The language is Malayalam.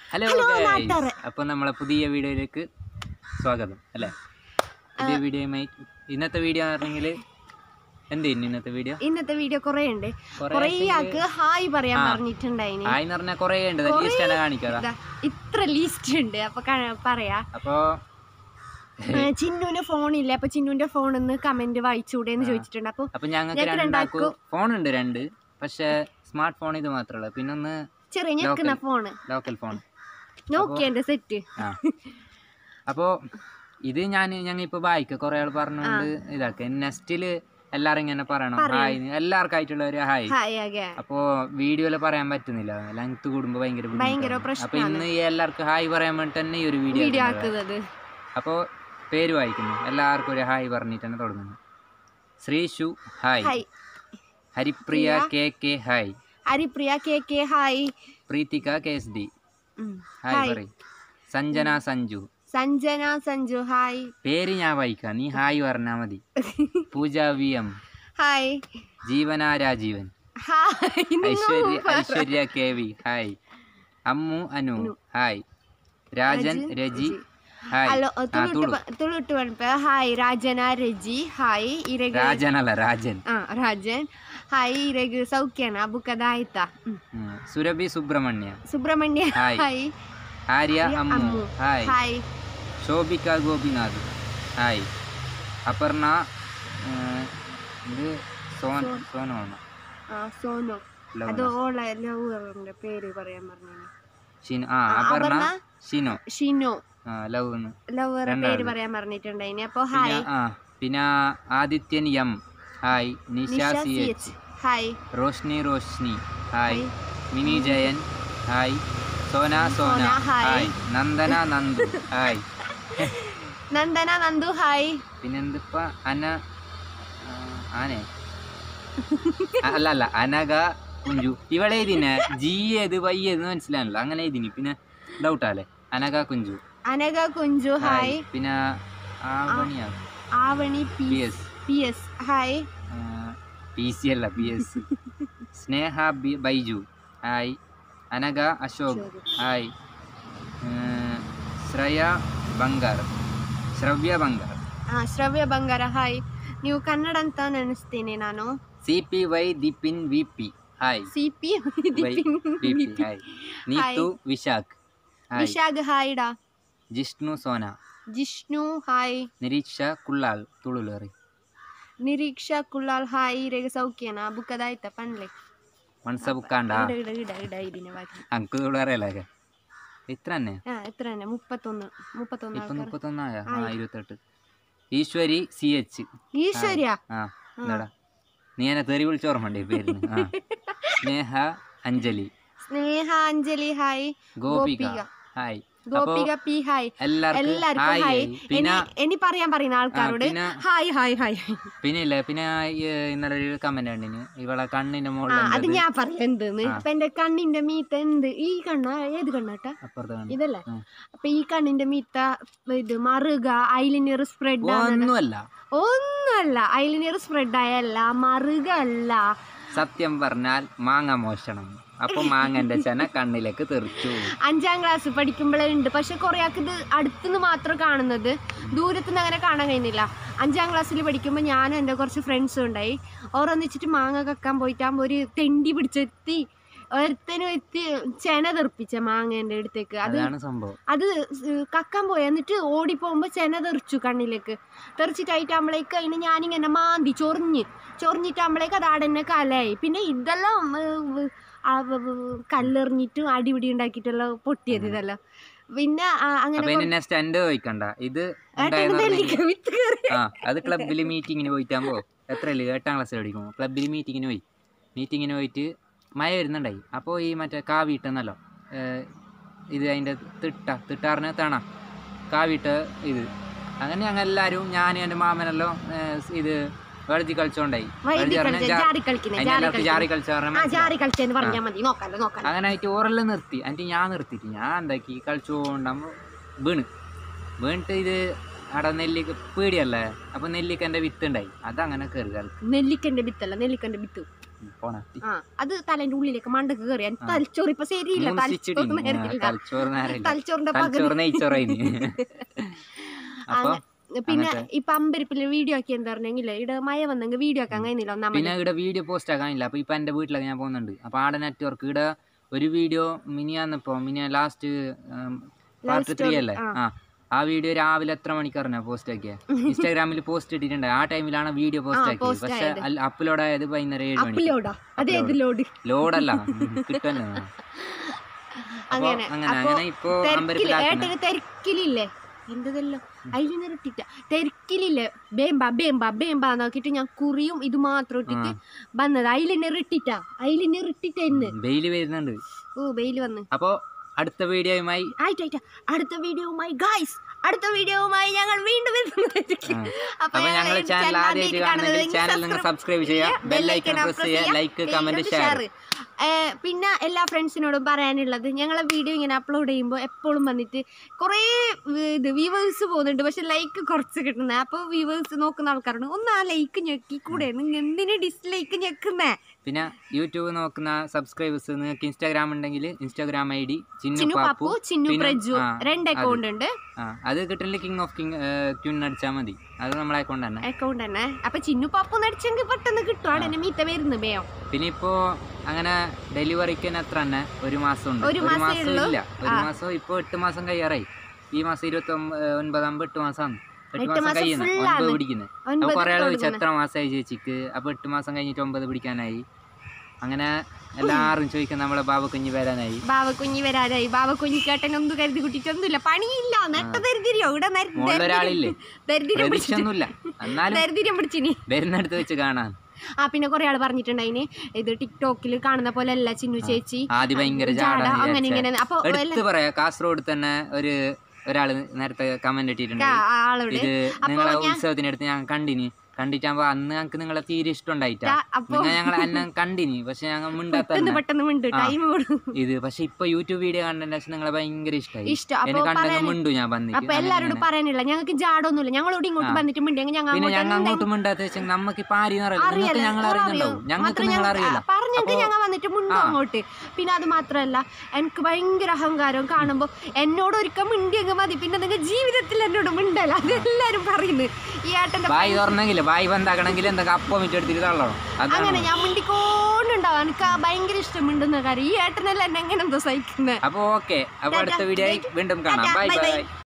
Hello Hello, guys. നാട്ടാരെ. അപ്പോൾ നമ്മളെ പുതിയ വീഡിയോയിലേക്ക് സ്വാഗതം അല്ലേ പുതിയ വീഡിയോയുമായി ഇന്നത്തെ വീഡിയോ പറഞ്ഞെങ്കിൽ എന്ത് ചെയ്യുന്നു ഇന്നത്തെ വീഡിയോ ഇന്നത്തെ വീഡിയോ കൊറേ ഉണ്ട് കുറേ കൊറേ ആക്കിയിട്ട് ആൾക്ക് ഹായ് പറയാൻ ആ. പറഞ്ഞിട്ടുണ്ടായിന് ഹായ് എന്ന് പറഞ്ഞാൽ കുറേ ഉണ്ട് ലീസ്റ്റ് തന്നെ കാണിക്കാതാ ദാ, ഇത്ര ലിസ്റ്റ് ഉണ്ട് അപ്പൊ ക- പറയാ അപ്പോൾ ആ, ചിന്നുവിന് ഫോണില്ല അപ്പൊ ചിന്നുവിന്റെ ഫോണിൽ നിന്ന് കമന്റ് വായിച്ചൂടെ എന്ന് ചോദിച്ചിട്ടുണ്ട് അപ്പൊ അപ്പോൾ ഞങ്ങൾക്ക് ഞങ്ങൾക്ക് രണ്ടാക്കും രണ്ടാക്കും ഫോൺ ഉണ്ട് രണ്ട് പക്ഷേ സ്മാർട്ട് ഫോൺ ഇത് മാത്രമേ ഉള്ളൂ പിന്നെ ഒന്ന് ചെറിയ ഞെക്കുന്ന ഫോണ് ലോക്കൽ ഫോൺ നോക്കിയന്റെ സെറ്റ് ആ അപ്പോൾ ഇത് ഞാൻ ഞങ്ങൾ ഇപ്പോൾ വായിക്കുക കുറേ ആൾ പറഞ്ഞുകൊണ്ട് ഇതാക്കുക നെക്സ്റ്റിൽ എല്ലാവരും ഇങ്ങനെ പറയണം ഹായ് എല്ലാവർക്കും ആയിട്ടുള്ള ഒരു ഹായ് ഹായ് ആകെ അപ്പോ വീഡിയോയിൽ പറയാൻ പറ്റുന്നില്ല ലെങ്ത് കൂടുമ്പോ ഭയങ്കര ഭയങ്കര ബുദ്ധിമുട്ടാണ്. അപ്പൊ ഇന്ന് ഈ എല്ലാവർക്കും ഹായ് പറയാൻ വേണ്ടി തന്നെ ഈ ഒരു വീഡിയോ വീഡിയോ ആക്കുന്നത് അപ്പോൾ പേര് വായിക്കുന്നു എല്ലാവർക്കും ഒരു ഹായ് പറഞ്ഞിട്ട് തന്നെ തുടങ്ങുന്നു Shrishu hi hi Haripriya K K hi Haripriya K K hi Preethika K S D ഉം. ഹായ് ഹായ് പറയും സഞ്ജന സഞ്ജു സഞ്ജന സഞ്ജു ഹായ് പേര് ഞാൻ വായിക്കാം നീ ഹായ് പറഞ്ഞാ മതി പൂജ V M hi Jeevana Rajeevan hi Aishwarya Aishwarya K V hi Ammu Anu hi Rajan Raji hi hello ആ, തുളു. ತುಳುಟು ಅನ್ಪ ಹಾಯ್ ರಾಜನ ರಜಿ ಹಾಯ್ ಇರೆಗ രാജൻ അല്ല രാജൻ ಆ ರಾಜನ್ ಹಾಯ್ ಇರೆಗ ಸೌಖ್ಯನ ಬುಕ್ಕದ ಆಯ್ತಾ ಹ್ಮ್. ഉം. Surabhi Subrahmanya Subrahmanya hi. Hi Arya Ammu Ammu. Hi hi Shobhika Gopinath hi Aparna ഏർ, ഇത് സോൻ സോനോണ് ಆ, ಸೋನು ಅದು ಓಳ ಲವ್ പേര് പറയാൻ പറഞ്ഞു ഷിനു ആ അപർണ അപർണ. ഷിനോ ഷിനു ആ ലവ് എന്ന് ലവർ രണ്ടാള്. പേര് പറയാൻ പറഞ്ഞിട്ടുണ്ടായിന് അപ്പൊ പിന്നെ ഹായ് ആ പിന്നെ Adithyan M hi Nisha Nisha C C H H hi Roshni Roshni hi hi. Mini Jayan hi Sona Sona Sona, hi. Hi Nandana Nandu hi Nandana Nandu hi പിന്നെന്തിപ്പ അന ആ, ആനെ അ- അല്ല അല്ല അനക കുഞ്ചു ഇവളെ ഇതിനെ ജി ഏത് വൈ ഏത് മനസ്സിലാണല്ലോ അങ്ങനെ ഇതിന് പിന്നെ ഡൗട്ടാല്ലേ അനക കുഞ്ചു അനഘ കുഞ്ചു ഹായ് പിന്നെ ആവണിയ Avani P P S P S hi P C അല്ല P S Sneha B Baiju hi Anagha Ashok hi ഏർ, ശ്രേയ ಬಂಗಾರ್ ಶ್ರವ್ಯ ಬಂಗಾರ್ ಆ, ಶ್ರವ್ಯ ಬಂಗಾರ ಹಾಯ್ ನೀವು ಕನ್ನಡ ಅಂತ ನೆನೆಸ್ತೀನಿ ನಾನು C P Y Dipin V P hi C P Y V P hi Neethu Vishakh hi Vishakh hi ಡಾ ಜಿಷ್ಣು ಸೋನಾ ಜಿಷ್ಣು ಹಾಯ್ ನಿರೀಕ್ಷಾ ಕುಳ್ಳಾಲ್ ತುಳುಲರಿ ನಿರೀಕ್ಷಾ ಕುಳ್ಳಾಲ್ ಹಾಯ್ ರೇಗ ಸೌಖ್ಯನಾ ಬುಕ್ಕದಾಯ್ತ ಪನ್ಲೆ ಮನ್ಸ ಬುಕ್ಕಾಂಡ ഇട ഇട ഇട ഇട ഇതിനെ ബാക്കി ಅಂಕು ತುಳರಲ್ಲ ഇത്ര തന്നെ ആ എത്ര തന്നെ മുപ്പത്തൊന്ന് മുപ്പത്തൊന്ന് ഇപ്പൊ ആൾക്കാർ മുപ്പത്തൊന്നായ ആ ഇരുപത്തെട്ട് ഈശ്വരി സി എച്ച് ഈശ്വര്യ ആ എന്താടാ നീ എന്നെ തെറി വിളിച്ച് ഓർമ്മണ്ടേ പേരിന് ആ സ്നേഹ അഞ്ജലി സ്നേഹ അഞ്ജലി ഹായ് ഗോപിക ഗോപിക. ഹായ് അപ്പോ ഗോപിക പി ഹായ് എല്ലാവർക്കും എല്ലാവർക്കും ഹായ് ഹായ് ആയി. പിന്നെ ഇനി ഇനി പറയാൻ പറയുന്ന ആൾക്കാരോട് പിന്നെ ഹായ് ഹായ് ഹായ് പിന്നെ ഇല്ല പിന്നെ ഈ ഇന്നലെ ഒരു കമന്റ് കണ്ടിന് ഇവളെ കണ്ണിന്റെ ആ മുകളിൽ അത് എന്തത്? ഞാൻ പറയാം എന്തെന്ന് ആ. ഇപ്പൊ എന്റെ കണ്ണിന്റെ മീത്ത എന്ത് ഈ കണ്ണ ഏത് കണ്ണാട്ടാ അപ്പുറത്തെ കണ്ണ് ഇതല്ലേ ആ. അപ്പൊ ഈ കണ്ണിന്റെ മീത്ത ഇത് മറുക ഐലിനിയർ സ്പ്രെഡ് ഒന്നുമല്ല ഒന്നുമല്ല ഐലിനിയർ സ്പ്രെഡ് ആയല്ല മറുക അല്ല സത്യം പറഞ്ഞാൽ മാങ്ങ മോഷണം അപ്പൊ മാങ്ങന്റെ ചെന കണ്ണിലേക്ക് തെറിച്ചു അഞ്ചാം ക്ലാസ് പഠിക്കുമ്പോഴേ ഉണ്ട് പക്ഷെ കുറെ ആൾക്ക് ഇത് അടുത്തുനിന്ന് മാത്രം കാണുന്നത് ദൂരത്തുനിന്ന് അങ്ങനെ കാണാൻ കഴിയുന്നില്ല അഞ്ചാം ക്ലാസ്സിൽ പഠിക്കുമ്പോൾ ഞാനും എൻ്റെ കുറച്ച് ഫ്രണ്ട്സും ഉണ്ടായി ഓരോന്നിച്ചിട്ട് മാങ്ങ കക്കാൻ പോയിട്ടാകുമ്പോൾ ഒരു തെണ്ടി പിടിച്ചെത്തി ഒരുത്തനും എത്തി ചെന തെറിപ്പിച്ച മാങ്ങേൻ്റെ അടുത്തേക്ക് അത് അതാണ് സംഭവം അത് സ് കക്കാൻ പോയി എന്നിട്ട് ഓടിപ്പോകുമ്പോൾ ചെന തെറിച്ചു കണ്ണിലേക്ക് തെറിച്ചിട്ടായിട്ടാകുമ്പോഴേക്ക് അതിന് ഞാനിങ്ങനെ മാന്തി ചൊറിഞ്ഞ് ചൊറിഞ്ഞിട്ടാകുമ്പോഴേക്ക് അത് ആടെ തന്നെ കലയായി പിന്നെ ഇതെല്ലാം ഏർ, വ്- ആ വ്- വ്- കല്ലെറിഞ്ഞിട്ടും അടിപിടി ഉണ്ടാക്കിയിട്ടെല്ലാം പൊട്ടിയത് ഇതെല്ലാം പിന്നെ ആ, അങ്ങനെ അപ്പൊ ഇനി നെക്സ്റ്റ് എന്റെ ചോദിക്കണ്ട ഇത് ഏട്ടന് ഉണ്ടായെന്ന് നെല്ലിക്ക പറഞ്ഞെങ്കിൽ- വിത്ത് കയറി ആ അത് ക്ലബിൽ മീറ്റിങ്ങിന് പോയിട്ടാകുമ്പോ എത്രയല്ലേ എട്ടാം ക്ലാസ്സിൽ പഠിക്കുമ്പോൾ ക്ലബിൽ മീറ്റിങ്ങിന് പോയി മീറ്റിങ്ങിന് പോയിട്ട് മഴ വരുന്നുണ്ടായി അപ്പോൾ ഈ മറ്റേ കാവിട്ടെന്നല്ലോ ഇത് അതിൻ്റെ തിട്ട തിട്ടാറിന് തണ കാവിട്ട് ഇത് അങ്ങനെ ഞങ്ങൾ എല്ലാവരും ഞാൻ എൻ്റെ മാമനെല്ലാം ഏർ, ഇത് വഴുതി കളിച്ചോണ്ടായി വൈദ്യുതി വഴുതി പറഞ്ഞാൽ കളിച്ച ജാ- ജാറി കളിക്കുന്നത് അതിന്റെ ജാറി എല്ലാവർക്കും ജാറി കളിക്കുന്നത് കളിച്ച ആ പറഞ്ഞാൽ ജാറി കളിച്ചെന്ന് പറഞ്ഞാൽ മതി നോക്കാലോ നോക്കാലോ അങ്ങനെ ആയിട്ട് ഓരെല്ലാം നിർത്തി എന്നിട്ട് ഞാൻ നിർത്തിയിട്ട് ഞാൻ എന്താക്കി കളിച്ചുകൊണ്ടാകുമ്പോൾ വീണ് വീണിട്ട് ഇത് അവിടെ നെല്ലിക്ക പേടിയല്ലേ അപ്പൊ നെല്ലിക്കൻ്റെ വിത്ത് ഉണ്ടായി അതങ്ങനെ കയറി കളി നെല്ലിക്കന്റെ വിത്തല്ല നെല്ലിക്കന്റെ വിത്ത് പോണ ആ അത് തലേന്റെ ഉള്ളിലേക്ക് മണ്ടക്ക് കയറി ആ. തലച്ചോറ് ഇപ്പൊ ശരിയില്ല മൂന്ന് stitch തലച്ചോറ് ഇടിഞ്ഞ്. ആ, നേരമില്ല തലച്ചോറ് നേരമില്ല തലച്ചോറിന്റെ പകുതി തലച്ചോറ് നെയ്ച്ചോറായിന് അപ്പൊ പിന്നെ അങ്ങനത്തെ. ഇപ്പൊ അമ്പരിപ്പില് വീഡിയോ ആക്കി എന്താ പറഞ്ഞെങ്കിൽ ഇവിടെ മഴ വന്നെങ്കിൽ വീഡിയോ ആക്കാൻ കഴിയുന്നില്ല ഒന്നാമത് പിന്നെ ഇവിടെ വീഡിയോ പോസ്റ്റ് ആക്കാനില്ല അപ്പൊ ഇപ്പൊ എന്റെ വീട്ടിലൊക്കെ ഞാൻ പോകുന്നുണ്ട് അപ്പൊ ആടെ നെറ്റ്വർക്ക് ഇവിടെ ഒരു വീഡിയോ മിനിയാന്നപ്പോ മിനിയ ലാസ്റ്റ് പാർട്ട് ത്രീ story, അല്ലേ ആ. ആ ആ വീഡിയോ രാവിലെ എത്ര മണിക്കറിഞ്ഞ പോസ്റ്റ് ആക്കിയ ഇൻസ്റ്റാഗ്രാമിൽ പോസ്റ്റ് ഇട്ടിട്ടുണ്ട് ആ ടൈമിലാണ് വീഡിയോ പോസ്റ്റ് ആ, ആക്കിയത് post പക്ഷെ ആയത്. അപ്ലോഡ് ആയത് വൈകുന്നേരം ഏഴ് മണി അപ്ലോഡാ അതെ ഇത് ലോഡ് ലോഡല്ല കിട്ടുമല്ലോ അപ്പൊ അങ്ങനെ. അങ്ങനെ അപ്പൊ അങ്ങനെ ഇപ്പൊ തിരക്കില് അമ്പലത്തിലാക്കുന്ന ഏട്ടന് തിരക്കിലില്ലേ എന്തതല്ലോ അതിൽ നിരട്ടിട്ട തിരക്കിലില്ലേ ബേമ്പ ബേമ്പ ബേമ്പ നോക്കിട്ട് ഞാൻ കുറിയും ഇത് മാത്രം ഇട്ടിട്ട് വന്നത് അതിൽ നിറിട്ടിട്ടാ അതിൽ നിറിട്ടിട്ട ഇന്ന് വെയില് വരുന്നുണ്ട് ഓ വെയിൽ വന്ന് അപ്പൊ അടുത്ത വീഡിയോയുമായി ആയിട്ടായിട്ട അടുത്ത വീഡിയോവുമായി ഗായ്സ് അടുത്ത വീഡിയോവുമായി ഞങ്ങൾ വീണ്ടും വരുന്നതായിരിക്കും ആ. അപ്പൊ അപ്പൊ ഞങ്ങളെ ചാനൽ ആദ്യമായിട്ട് കാണുന്നെങ്കിൽ ചാനൽ നിങ്ങൾ സബ്സ്ക്രൈബ് ചെയ്യുക ബെല്ലൈക്കൺ പ്രസ് ചെയ്യുക ലൈക്ക് കമന്റ് ഷെയർ പിന്നെ എല്ലാ ഫ്രണ്ട്സിനോടും പറയാനുള്ളത് ഞങ്ങളെ വീഡിയോ ഇങ്ങനെ അപ്ലോഡ് ചെയ്യുമ്പോൾ എപ്പോഴും വന്നിട്ട് കുറേ വി- ഇത് വ്യൂവേഴ്സ് പോകുന്നുണ്ട് പക്ഷെ ലൈക്ക് കുറച്ച് കിട്ടുന്നത് അപ്പോൾ വ്യൂവേഴ്സ് നോക്കുന്ന ആൾക്കാരോട് ഒന്ന് ആ ലൈക്ക് ഞെക്കി കൂടെ നിങ്ങൾ എന്തിനു ഡിസ്ലൈക്ക് ഞെക്കുന്നേ പിന്നെ യൂട്യൂബ് നോക്കുന്ന സബ്സ്ക്രൈബേഴ്സ് നിങ്ങൾക്ക് ഇൻസ്റ്റാഗ്രാം ഉണ്ടെങ്കിൽ Instagram I D Chinnu Chinnu Pappu Pappu Chinnu പിന്നെ- പ്രജു ആ, രണ്ട് അത്. അക്കൗണ്ട് ഉണ്ട് ആ അത് കിട്ടില്ല കിങ് ഓഫ് കിങ് ക്യൂൺ അടിച്ചാൽ മതി അത് നമ്മളെ അക്കൗണ്ട് തന്നെ അക്കൗണ്ട് തന്നെ അപ്പൊ ചിന്നു പാപ്പു നടിച്ചെങ്കിൽ പെട്ടെന്ന് കിട്ടും അവിടെ തന്നെ മീത്ത വരുന്നു ബേയോ പിന്നെ ഇപ്പോ അങ്ങനെ ഡെലിവറിക്ക് തന്നെ എത്ര തന്നെ ഒരു മാസം ഉണ്ട് ഒരു മാസമേ മാസം ഉള്ളൂ? ഇല്ല ഒരു ആ. മാസം ഇപ്പൊ എട്ട് മാസം കഴിയാറായി ഈ മാസം ഇരുപത്തി ഒൻപതാകുമ്പോ എട്ട് മാസമാണ് എട്ട് എട്ട് മാസം മാസം കഴിയുന്നത് full ഒൻപത് ആണ്. പിടിക്കുന്നത് അപ്പൊ ഒൻപത് കുറെ ആൾ ചോദിച്ചു തുടങ്ങുന്നെ. എത്ര മാസമായി ചേച്ചിക്ക് അപ്പൊ എട്ട് മാസം കഴിഞ്ഞിട്ട് ഒമ്പത് പിടിക്കാനായി അങ്ങനെ എല്ലാരും ചോദിക്കും നമ്മളെ ബാബക്കുഞ്ഞ് വരാനായി ബാവക്കുഞ്ഞി വരാനായി ബാവക്കുഞ്ഞി കേട്ടൻ ഒന്നും കരുതി കുട്ടിട്ടൊന്നുമില്ല പണിയില്ല നെട്ട ദരിദ്രോ ഇവിടെ നര- മോളിൽ ഒരാളില്ലേ ദരിദ്രം പിടിച്ചിട്ട് പ്രതീക്ഷയൊന്നുമില്ല എന്നാലും ദരിദ്രം പിടിച്ചിനി വരുന്നിടത്ത് വെച്ച് കാണാൻ ആ പിന്നെ കുറെ ആള് പറഞ്ഞിട്ടുണ്ടായിന് ഇത് ടിക്ടോക്കിൽ കാണുന്ന പോലെ അല്ല ചിന്നു ചേച്ചി ആദ്യം ഭയങ്കര ജാട ജാടാന്ന് അങ്ങനെ വിചാരിച്ചേ. ഇങ്ങനെ അപ്പൊ എടുത്ത് പറയാ കാസർഗോഡ് തന്നെ ഒരു ഒരാള് നേരത്തെ കമന്റ് ഇട്ടിട്ടുണ്ട് ആ- ആളോട് ഇത് അപ്പൊ നിങ്ങളെ ഞാൻ- ഉത്സവത്തിനടുത്ത് ഞാൻ കണ്ടിനി കണ്ടിട്ടാകുമ്പോ അന്ന് ഞങ്ങൾക്ക് നിങ്ങളെ തീരെ ഇഷ്ടമുണ്ടായിട്ടാ ആ, അപ്പൊ നിങ്ങൾ ഞങ്ങളെ എന്നെ കണ്ടിനി പക്ഷെ ഞങ്ങൾ മിണ്ടാത്ത പെട്ടെന്ന് പെട്ടെന്ന് മിണ്ട് ആ. ടൈം കൊടുക്കും ഇത് പക്ഷെ ഇപ്പൊ യൂട്യൂബ് വീഡിയോ കണ്ടതിന് ശേഷം നിങ്ങളെ ഭയങ്കര ഇഷ്ടമായി ഇഷ്ടം എന്നെ അപ്പൊ കണ്ടെങ്കിൽ പറയാൻ മിണ്ടു ഞാൻ വന്നിട്ട് അപ്പൊ എല്ലാരോടും പറയാനില്ല ഞങ്ങൾക്ക് ജാടൊന്നുമില്ല ഞങ്ങളോട് ഇങ്ങോട്ട് ആ. വന്നിട്ട് മിണ്ടെങ്കിൽ ഞങ്ങൾ പിന്നെ അങ്ങോട്ട് ഞങ്ങൾ അങ്ങോട്ട് മിണ്ടാത്ത വെച്ചാൽ നമുക്ക് ഇപ്പൊ ആരെയും അറിയില്ല നിങ്ങൾക്ക് ഞങ്ങൾ അറിയുന്നുണ്ടാവും ഞങ്ങൾക്ക് നിങ്ങൾ അറിയില്ല പറഞ്ഞെങ്കിൽ അപ്പൊ- ഞങ്ങൾ വന്നിട്ട് മുണ്ടും ആ. അങ്ങോട്ട് പിന്നെ അത് മാത്രല്ല എനിക്ക് ഭയങ്കര അഹങ്കാരം കാണുമ്പോ എന്നോട് ഒരിക്കൽ മിണ്ടിയെങ്കിൽ മതി പിന്നെ നിങ്ങൾ ജീവിതത്തിൽ എന്നോട് മിണ്ടല്ല അതെല്ലാരും പറയുന്നു ഈ ഏട്ടന്റെ ബായി തുറന്നെങ്കിൽ ബായി ബന്ധാക്കണമെങ്കിൽ എന്തൊക്കെ അപ്പം ഇട്ടെടുത്തിട്ട് തള്ളണം അങ്ങനെ അതാണ് ഞാൻ മിണ്ടിക്കൊണ്ടുണ്ടാവും എനിക്ക് ആ ഭയങ്കര ഇഷ്ടം മിണ്ടുന്ന കാര്യം ഈ ഏട്ടനെല്ലാം എന്നെ എങ്ങനെ എന്തോ സഹിക്കുന്നത് അപ്പൊ ഓക്കെ അപ്പൊ അടുത്ത വീഡിയോ വീണ്ടും കാണാം ടാറ്റാ, ബൈ bye bye. ബൈ